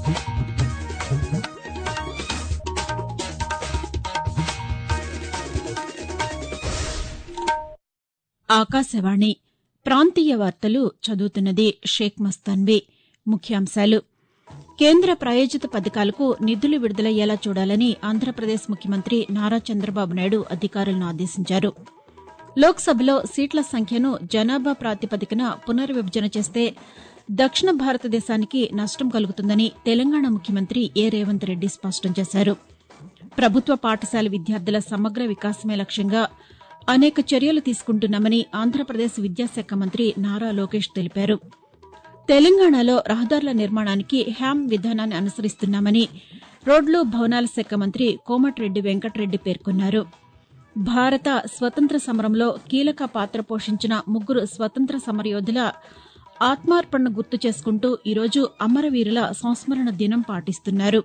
ఆకాశవాణి ప్రాంతీయ వార్తలు చదువుతున్నది షేక్ మస్తాన్వి ముఖ్యాంశాలు కేంద్ర ప్రాయోజిత పథకాలకు నిధులు విడుదలయ్యేలా చూడాలని ఆంధ్రప్రదేశ్ ముఖ్యమంత్రి నారా చంద్రబాబు నాయుడు అధికారులను ఆదేశించారు లోక్సభలో సీట్ల సంఖ్యను జనాభా ప్రాతిపదికన పునర్విభజన చేస్తే దక్షిణ భారతదేశానికి నష్టం కలుగుతుందని తెలంగాణ ముఖ్యమంత్రి ఏ రేవంత్ రెడ్డి స్పష్టం చేశారు ప్రభుత్వ పాఠశాల విద్యార్థుల సమగ్ర వికాసమే లక్ష్యంగా అనేక చర్యలు తీసుకుంటున్నామని ఆంధ్రప్రదేశ్ విద్యాశాఖ మంత్రి నారా లోకేష్ తెలిపారు తెలంగాణలో రహదారుల నిర్మాణానికి హ్యామ్ విధానాన్ని అనుసరిస్తున్నామని రోడ్లు భవనాల శాఖ మంత్రి కోమటిరెడ్డి వెంకటరెడ్డి పేర్కొన్నారు భారత స్వతంత్ర సమరంలో కీలక పాత్ర పోషించిన ముగ్గురు స్వతంత్ర సమరయోధుల ఆత్మార్పణను గుర్తు చేసుకుంటూ ఈరోజు అమరవీరుల సంస్మరణ దినం పాటిస్తున్నారు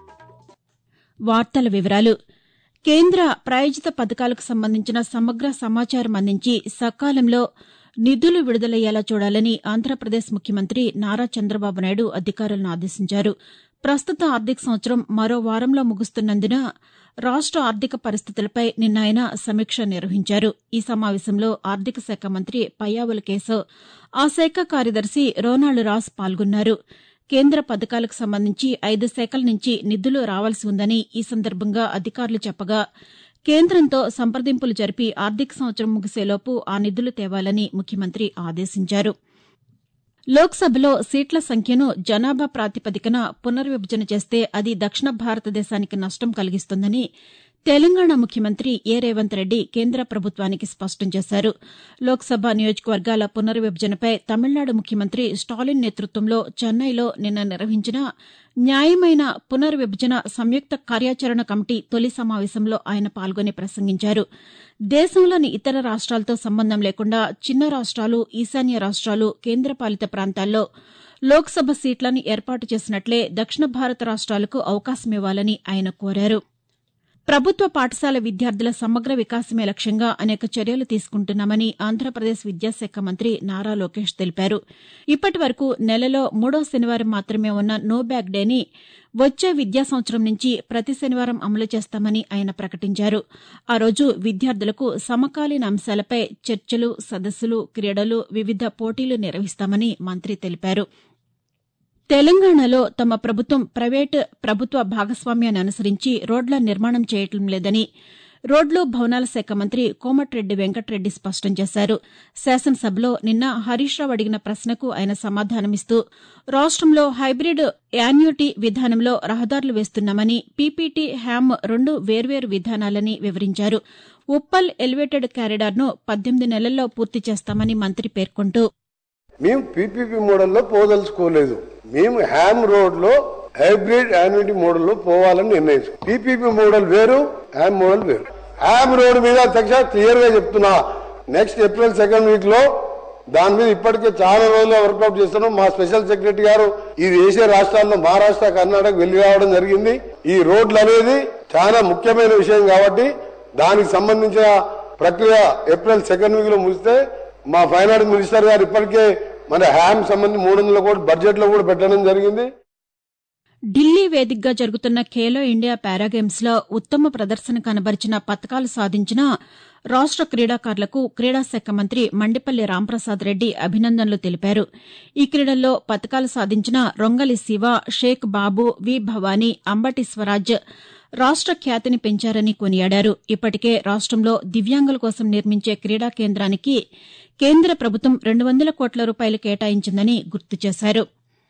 వార్తల వివరాలు కేంద్ర ప్రాయోజిత పథకాలకు సంబంధించిన సమగ్ర సమాచారం అందించి సకాలంలో నిధులు విడుదలయ్యేలా చూడాలని ఆంధ్రప్రదేశ్ ముఖ్యమంత్రి నారా చంద్రబాబు నాయుడు అధికారులను ఆదేశించారు ప్రస్తుత ఆర్థిక సంవత్సరం మరో వారంలో ముగుస్తున్నందున రాష్ట ఆర్థిక పరిస్థితులపై నిన్న ఆయన సమీక్ష నిర్వహించారు ఈ సమావేశంలో ఆర్థిక శాఖ మంత్రి పయ్యావుల కేశవ్ ఆ శాఖ కార్యదర్శి రోనాల్డ్ రాస్ పాల్గొన్నారు కేంద్ర పథకాలకు సంబంధించి ఐదు శాఖల నుంచి నిధులు రావాల్సి ఉందని ఈ సందర్భంగా అధికారులు చెప్పగా కేంద్రంతో సంప్రదింపులు జరిపి ఆర్థిక సంవత్సరం ముగిసేలోపు ఆ నిధులు తేవాలని ముఖ్యమంత్రి ఆదేశించారు లోక్సభలో సీట్ల సంఖ్యను జనాభా ప్రాతిపదికన పునర్విభజన చేస్తే అది దక్షిణ భారతదేశానికి నష్టం కలిగిస్తుందని తెలంగాణ ముఖ్యమంత్రి ఏ రేవంత్ రెడ్డి కేంద్ర ప్రభుత్వానికి స్పష్టం చేశారు లోక్సభ నియోజకవర్గాల పునర్విభజనపై తమిళనాడు ముఖ్యమంత్రి స్టాలిన్ నేతృత్వంలో చెన్నైలో నిన్న నిర్వహించిన న్యాయమైన పునర్విభజన సంయుక్త కార్యాచరణ కమిటీ తొలి సమావేశంలో ఆయన పాల్గొని ప్రసంగించారు దేశంలోని ఇతర రాష్ట్రాలతో సంబంధం లేకుండా చిన్న రాష్ట్రాలు ఈశాన్య రాష్ట్రాలు కేంద్రపాలిత ప్రాంతాల్లో లోక్సభ సీట్లను ఏర్పాటు చేసినట్లే దక్షిణ భారత రాష్ట్రాలకు అవకాశమివ్వాలని ఆయన కోరారు ప్రభుత్వ పాఠశాల విద్యార్థుల సమగ్ర వికాసమే లక్ష్యంగా అనేక చర్యలు తీసుకుంటున్నామని ఆంధ్రప్రదేశ్ విద్యాశాఖ మంత్రి నారా లోకేష్ తెలిపారు ఇప్పటి వరకు నెలలో మూడో శనివారం మాత్రమే ఉన్న నో బ్యాగ్ డేని వచ్చే విద్యా సంవత్సరం నుంచి ప్రతి శనివారం అమలు చేస్తామని ఆయన ప్రకటించారు ఆ రోజు విద్యార్థులకు సమకాలీన అంశాలపై చర్చలు సదస్సులు క్రీడలు వివిధ పోటీలు నిర్వహిస్తామని మంత్రి తెలిపారు తెలంగాణలో తమ ప్రభుత్వం ప్రైవేటు ప్రభుత్వ భాగస్వామ్యాన్ని అనుసరించి రోడ్ల నిర్మాణం చేయటం లేదని రోడ్లు భవనాల శాఖ మంత్రి కోమటిరెడ్డి వెంకటరెడ్డి స్పష్టం చేశారు శాసనసభలో నిన్న హరీష్ రావు అడిగిన ప్రశ్నకు ఆయన సమాధానమిస్తూ రాష్టంలో హైబ్రిడ్ యాన్యుటీ విధానంలో రహదారులు వేస్తున్నామని పీపీటీ హ్యామ్ రెండు వేర్వేరు విధానాలని వివరించారు ఉప్పల్ ఎలివేటెడ్ కారిడార్ను పద్దెనిమిది నెలల్లో పూర్తి చేస్తామని మంత్రి పేర్కొంటూ మేము పీపీపీ మోడల్లో పోదలుచుకోలేదు మేము హ్యామ్ రోడ్ లో హైబ్రిడ్ యాన్యుటీ మోడల్ లో పోవాలని నిర్ణయించుకున్నాం పీపీపీ మోడల్ వేరు హ్యామ్ మోడల్ వేరు హ్యామ్ రోడ్ మీద అధ్యక్ష క్లియర్ గా చెప్తున్నా నెక్స్ట్ ఏప్రిల్ సెకండ్ వీక్ లో దాని మీద ఇప్పటికే చాలా రోజులు వర్కౌట్ చేస్తున్నాం మా స్పెషల్ సెక్రటరీ గారు ఇది వేసే రాష్ట్రాల్లో మహారాష్ట్ర కర్ణాటక వెళ్లి రావడం జరిగింది ఈ రోడ్లు అనేది చాలా ముఖ్యమైన విషయం కాబట్టి దానికి సంబంధించిన ప్రక్రియ ఏప్రిల్ సెకండ్ వీక్ లో ముగిస్తే మా ఫైనాన్స్ మినిస్టర్ గారు ఇప్పటికే మన హ్యామ్ సంబంధించి మూడు వందల కోట్ల బడ్జెట్ లో కూడా పెట్టడం జరిగింది ఢిల్లీ వేదికగా జరుగుతున్న ఖేలో ఇండియా పారాగేమ్స్ లో ఉత్తమ ప్రదర్శన కనబరిచిన పతకాలు సాధించిన రాష్ట క్రీడాకారులకు క్రీడాశాఖ మంత్రి మండిపల్లి రాంప్రసాద్ రెడ్డి అభినందనలు తెలిపారు ఈ క్రీడల్లో పతకాలు సాధించిన రొంగలి శివ షేక్ బాబు వి భవానీ అంబటి స్వరాజ్ రాష్ట ఖ్యాతిని పెంచారని కొనియాడారు ఇప్పటికే రాష్టంలో దివ్యాంగుల కోసం నిర్మించే క్రీడా కేంద్రానికి కేంద్ర ప్రభుత్వం రెండు వందల కోట్ల రూపాయలు కేటాయించిందని గుర్తు చేశారు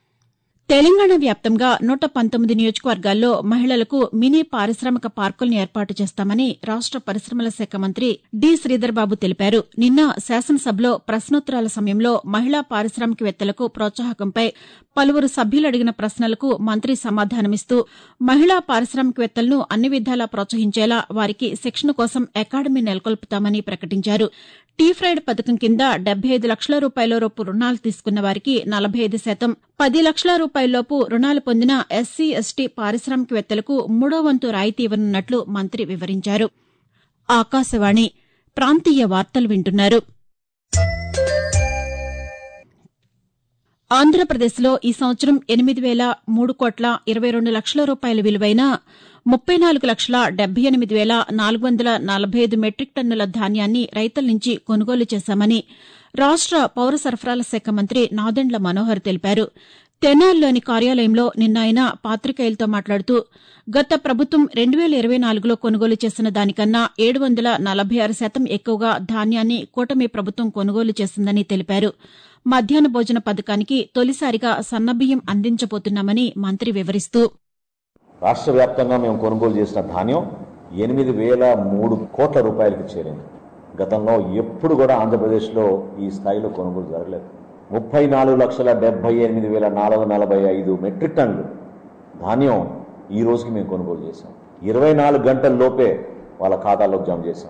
తెలంగాణ వ్యాప్తంగా నూట పంతొమ్మిది నియోజకవర్గాల్లో మహిళలకు మినీ పారిశ్రామిక పార్కులను ఏర్పాటు చేస్తామని రాష్ట పరిశ్రమల శాఖ మంత్రి డి శ్రీధర్బాబు తెలిపారు నిన్న శాసనసభలో ప్రశ్నోత్తరాల సమయంలో మహిళా పారిశ్రామికవేత్తలకు ప్రోత్సాహకంపై పలువురు సభ్యులు అడిగిన ప్రశ్నలకు మంత్రి సమాధానమిస్తూ మహిళా పారిశ్రామికవేత్తలను అన్ని విధాలా ప్రోత్సహించేలా వారికి శిక్షణ కోసం అకాడమీ నెలకొల్పుతామని ప్రకటించారు టీ ఫ్రైడ్ పథకం కింద డెబ్బై ఐదు లక్షల రూపాయల రూపు రుణాలు తీసుకున్న వారికి నలభై ఐదు శాతం పది లక్షల రూపాయలలోపు రుణాలు పొందిన ఎస్సీ ఎస్టీ పారిశ్రామికవేత్తలకు మూడో వంతు రాయితీ ఇవ్వనున్నట్లు మంత్రి వివరించారు ఆకాశవాణి ప్రాంతీయ వార్తలు వింటున్నారు ఆంధ్రప్రదేశ్లో ఈ సంవత్సరం ఎనిమిది వేల మూడు కోట్ల ఇరవై రెండు లక్షల రూపాయల విలువైన ముప్పై నాలుగు లక్షల డెబ్బై ఎనిమిది వేల నాలుగు వందల నలభై ఐదు మెట్రిక్ టన్నుల ధాన్యాన్ని రైతుల నుంచి కొనుగోలు చేశామని రాష్ట పౌర సరఫరాల శాఖ మంత్రి నాదెండ్ల మనోహర్ తెలిపారు తెనాలిలోని కార్యాలయంలో నిన్న ఆయన పాతికేయులతో మాట్లాడుతూ గత ప్రభుత్వం రెండు వేల ఇరవై నాలుగులో కొనుగోలు చేసిన దానికన్నా ఏడు వందల నలభై ఆరు శాతం ఎక్కువగా ధాన్యాన్ని కూటమి ప్రభుత్వం కొనుగోలు చేసిందని తెలిపారు మధ్యాహ్న భోజన పథకానికి తొలిసారిగా సన్నబియ్యం అందించబోతున్నామని మంత్రి వివరిస్తూ రాష్ట్ర వ్యాప్తంగా మేము కొనుగోలు చేసిన ధాన్యం ఎనిమిది వేల మూడు కోట్ల రూపాయలకి చేరింది గతంలో ఎప్పుడు కూడా ఆంధ్రప్రదేశ్లో ఈ స్థాయిలో కొనుగోలు జరగలేదు ముప్పై నాలుగు లక్షల డెబ్బై ఎనిమిది వేల నాలుగు వందల నలభై ఐదు మెట్రిక్ టన్నులు ధాన్యం ఈ రోజుకి మేము కొనుగోలు చేశాం ఇరవై నాలుగు గంటల లోపే వాళ్ళ ఖాతాలోకి జమ చేశాం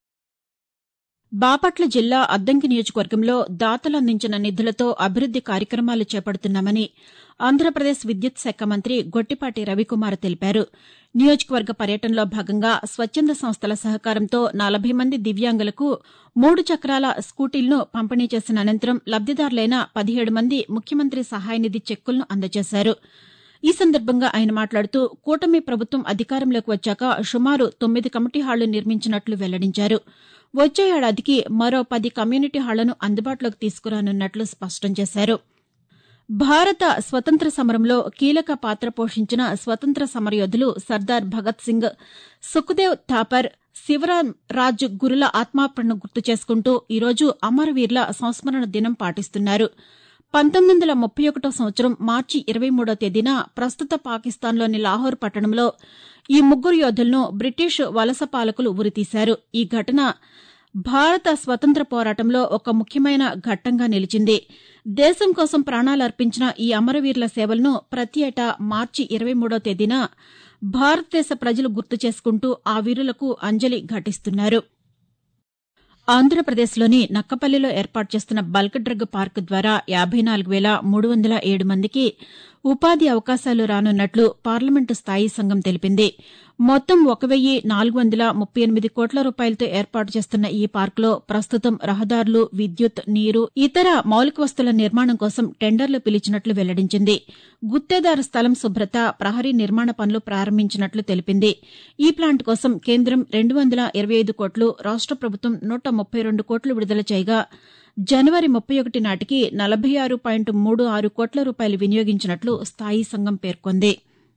బాపట్ల జిల్లా అద్దంకి నియోజకవర్గంలో దాతలు అందించిన నిధులతో అభివృద్ది కార్యక్రమాలు చేపడుతున్నామని ఆంధ్రప్రదేశ్ విద్యుత్ శాఖ మంత్రి గొట్టిపాటి రవికుమార్ తెలిపారు నియోజకవర్గ పర్యటనలో భాగంగా స్వచ్చంద సంస్థల సహకారంతో నలభై మంది దివ్యాంగులకు మూడు చక్రాల స్కూటీలను పంపిణీ చేసిన అనంతరం లబ్దిదారులైన పదిహేడు మంది ముఖ్యమంత్రి సహాయనిధి చెక్కులను అందజేశారు ఈ సందర్భంగా ఆయన మాట్లాడుతూ కూటమి ప్రభుత్వం అధికారంలోకి వచ్చాక సుమారు తొమ్మిది కమిటీ హాళ్లు నిర్మించినట్లు వెల్లడించారు వచ్చే ఏడాదికి మరో పది కమ్యూనిటీ హాళ్లను అందుబాటులోకి తీసుకురానున్నట్లు స్పష్టం చేశారు భారత స్వతంత్ర సమరంలో కీలక పాత్ర పోషించిన స్వతంత్ర సమరయోధులు సర్దార్ భగత్ సింగ్ సుఖ్దేవ్ థాపర్ శివరాం రాజ్ గురుల ఆత్మార్పణను గుర్తు చేసుకుంటూ ఈరోజు అమరవీరుల సంస్మరణ దినం పాటిస్తున్నారు పంతొమ్మిది వందల ముప్పై ఒకటో సంవత్సరం మార్చి ఇరవై మూడో తేదీన ప్రస్తుత పాకిస్తాన్లోని లాహోర్ పట్టణంలో ఈ ముగ్గురు యోధులను బ్రిటిష్ వలస పాలకులు ఉరితీశారు ఈ ఘటన భారత స్వతంత్ర పోరాటంలో ఒక ముఖ్యమైన ఘట్టంగా నిలిచింది దేశం కోసం ప్రాణాలర్పించిన ఈ అమరవీరుల సేవలను ప్రతి ఏటా మార్చి ఇరవై మూడో తేదీన భారతదేశ ప్రజలు గుర్తు చేసుకుంటూ ఆ వీరులకు అంజలి ఘటిస్తున్నారు ఆంధ్రప్రదేశ్లోని నక్కపల్లిలో ఏర్పాటు చేస్తున్న బల్క్ డ్రగ్ పార్క్ ద్వారా యాబై నాలుగు వేల మూడు వందల ఏడు మందికి ఉపాధి అవకాశాలు రానున్నట్లు పార్లమెంటు స్థాయీ సంఘం తెలిపింది మొత్తం ఒక వెయ్యి నాలుగు వందల ముప్పై ఎనిమిది కోట్ల రూపాయలతో ఏర్పాటు చేస్తున్న ఈ పార్కులో ప్రస్తుతం రహదారులు విద్యుత్ నీరు ఇతర మౌలిక వస్తువుల నిర్మాణం కోసం టెండర్లు పిలిచినట్లు వెల్లడించింది గుత్తేదారు స్థలం శుభ్రత ప్రహరీ నిర్మాణ పనులు ప్రారంభించినట్లు తెలిపింది ఈ ప్లాంట్ కోసం కేంద్రం రెండు వందల ఇరవై ఐదు కోట్లు రాష్ట ప్రభుత్వం నూట ముప్పై రెండు కోట్లు విడుదల చేయగా జనవరి ముప్పై ఒకటి నాటికి నలభై ఆరు పాయింట్ మూడు ఆరు కోట్ల రూపాయలు వినియోగించినట్లు స్థాయీ సంఘం పేర్కొంది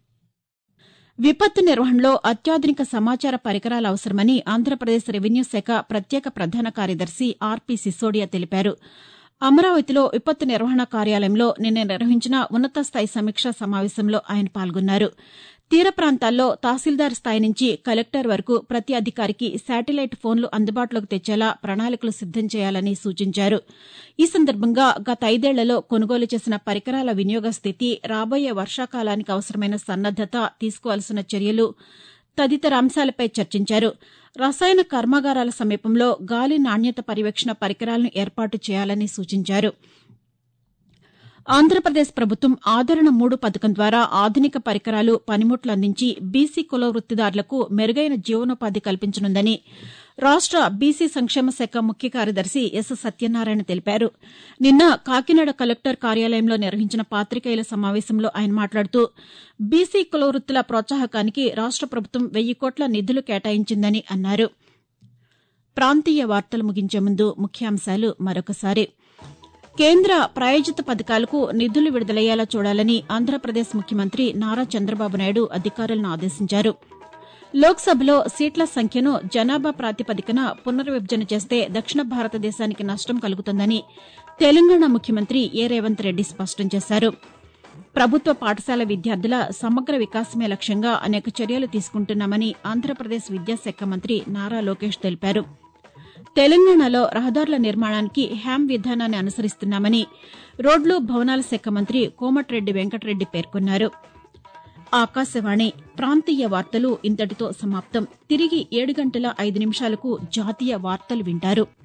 విపత్తు నిర్వహణలో అత్యాధునిక సమాచార పరికరాలు అవసరమని ఆంధ్రప్రదేశ్ రెవెన్యూ శాఖ ప్రత్యేక ప్రధాన కార్యదర్శి ఆర్పి సిసోడియా తెలిపారు అమరావతిలో విపత్తు నిర్వహణ కార్యాలయంలో నిన్న నిర్వహించిన ఉన్నతస్థాయి సమీక్షా సమావేశంలో ఆయన పాల్గొన్నారు తీర ప్రాంతాల్లో తహసీల్దార్ స్థాయి నుంచి కలెక్టర్ వరకు ప్రతి అధికారికి శాటిలైట్ ఫోన్లు అందుబాటులోకి తెచ్చేలా ప్రణాళికలు సిద్దం చేయాలని సూచించారు ఈ సందర్భంగా గత ఐదేళ్లలో కొనుగోలు చేసిన పరికరాల వినియోగ స్థితి రాబోయే వర్షాకాలానికి అవసరమైన సన్నద్దత తీసుకోవాల్సిన చర్యలు తదితర అంశాలపై చర్చించారు రసాయన కర్మాగారాల సమీపంలో గాలి నాణ్యత పర్యవేక్షణ పరికరాలను ఏర్పాటు చేయాలని సూచించారు ఆంధ్రప్రదేశ్ ప్రభుత్వం ఆదరణ మూడు పథకం ద్వారా ఆధునిక పరికరాలు పనిముట్లు అందించి బీసీ కుల వృత్తిదారులకు మెరుగైన జీవనోపాధి కల్పించనుందని రాష్ట బీసీ సంక్షేమ శాఖ ముఖ్య కార్యదర్శి ఎస్ సత్యనారాయణ తెలిపారు నిన్న కాకినాడ కలెక్టర్ కార్యాలయంలో నిర్వహించిన పాతికేయుల సమావేశంలో ఆయన మాట్లాడుతూ బీసీ కుల వృత్తుల ప్రోత్సాహకానికి రాష్ట ప్రభుత్వం వెయ్యి కోట్ల నిధులు కేటాయించిందని అన్నారు ప్రాంతీయ వార్తలు ముగించే ముందు ముఖ్యాంశాలు మరొకసారి కేంద్ర ప్రాయోజిత పథకాలకు నిధులు విడుదలయ్యేలా చూడాలని ఆంధ్రప్రదేశ్ ముఖ్యమంత్రి నారా చంద్రబాబు నాయుడు అధికారులను ఆదేశించారు లోక్సభలో సీట్ల సంఖ్యను జనాభా ప్రాతిపదికన పునర్విభజన చేస్తే దక్షిణ భారతదేశానికి నష్టం కలుగుతుందని తెలంగాణ ముఖ్యమంత్రి ఏ రేవంత్ రెడ్డి స్పష్టం చేశారు ప్రభుత్వ పాఠశాల విద్యార్థుల సమగ్ర వికాసమే లక్ష్యంగా అనేక చర్యలు తీసుకుంటున్నామని ఆంధ్రప్రదేశ్ విద్యాశాఖ మంత్రి నారా లోకేష్ తెలిపారు తెలంగాణలో రహదారుల నిర్మాణానికి హ్యామ్ విధానాన్ని అనుసరిస్తున్నామని రోడ్లు భవనాల శాఖ మంత్రి కోమటిరెడ్డి వెంకటరెడ్డి పేర్కొన్నారు ఆకాశవాణి ప్రాంతీయ వార్తలు ఇంతటితో సమాప్తం తిరిగి ఏడు గంటల ఐదు నిమిషాలకు జాతీయ వార్తలు వింటారు